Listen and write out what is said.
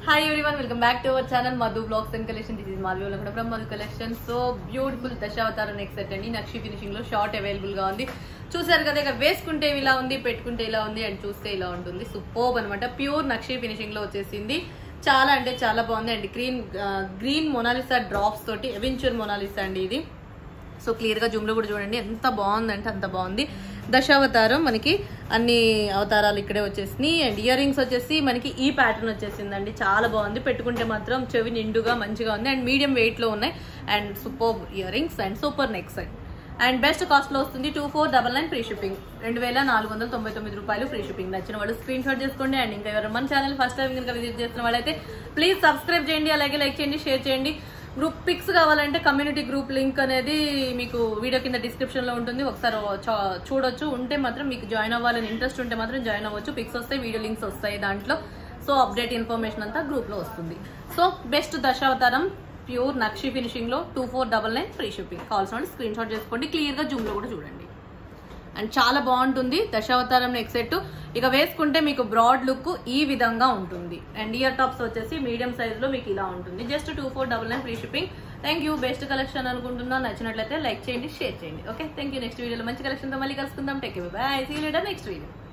hi everyone welcome back to our channel Madhu blogs and collection this is Madhavi కూడా from Madhu collection so beautiful Dasavataram next set అండి నక్షి finishing లో short available గా ఉంది చూసారు కదా ఇక వేసుకుంటే ఇలా ఉంది పెట్టుకుంటే ఇలా ఉంది అండ్ చూస్తే ఇలా ఉంటుంది సూపర్బ్ అనమాట ప్యూర్ నక్షి ఫినిషింగ్ లో వచ్చేసింది చాలా అంటే చాలా బాగుంది and green green Mona Lisa drops తోటి ఎవెంచువర్ మొనాలిసా అండి ఇది సో క్లియర్ గా జూమ్ లో కూడా చూడండి ఎంత బాగుందంటే అంత బాగుంది దశావతారం మనకి అన్ని అవతారాలు ఇక్కడే వచ్చేసినాయి అండ్ ఇయర్ రింగ్స్ వచ్చేసి మనకి ఈ ప్యాటర్న్ వచ్చేసిందండి చాలా బాగుంది పెట్టుకుంటే మాత్రం చెవి నిండుగా మంచిగా ఉంది అండ్ మీడియం వెయిట్ లో ఉన్నాయి and super ear rings and super next and and best cost లో వస్తుంది two four double nine free shipping రెండు వేల నాలుగు వందల తొంభై తొమ్మిది రూపాయలు ఫ్రీ షిప్పింగ్ నచ్చిన వాళ్ళు స్క్రీన్ షాట్ చేసుకోండి అండ్ ఇంకా ఎవరు మన ఛానల్ ఫస్ట్ టైం కనుక విజిట్ చేస్తున్న వాళ్ళైతే ప్లీజ్ సబ్స్క్రైబ్ చేయండి అలాగే లైక్ చేయండి షేర్ చేయండి గ్రూప్ పిక్స్ కావాలంటే కమ్యూనిటీ గ్రూప్ లింక్ అనేది మీకు వీడియో కింద డిస్క్రిప్షన్ లో ఉంటుంది ఒకసారి చ- చూడొచ్చు ఉంటే మాత్రం మీకు జాయిన్ అవ్వాలని ఇంట్రెస్ట్ ఉంటే మాత్రం జాయిన్ అవ్వచ్చు పిక్స్ వస్తాయి వీడియో లింక్స్ వస్తాయి దాంట్లో సో అప్డేట్ ఇన్ఫర్మేషన్ అంతా గ్రూప్ లో వస్తుంది సో బెస్ట్ దశావతారం ప్యూర్ నక్షి ఫినిషింగ్ లో two four double nine free shipping కావాల్సిన స్క్రీన్ షాట్ చేసుకోండి క్లియర్ గా జూమ్ లో కూడా చూడండి అండ్ చాలా బాగుంటుంది దశావతారం నెక్ సెట్ ఇక వేసుకుంటే మీకు బ్రాడ్ లుక్ ఈ విధంగా ఉంటుంది అండ్ ఇయర్ టాప్స్ వచ్చేసి మీడియం సైజ్ లో మీకు ఇలా ఉంటుంది just two four double nine free shipping thank you best collection అనుకుంటున్నా నచ్చినట్లయితే లైక్ చేయండి షేర్ చేయండి ఓకే థ్యాంక్ యూ నెక్స్ట్ వీడియోలో మంచి కలెక్షన్ తో మళ్ళీ కలుసుకుందాం take bye see later next video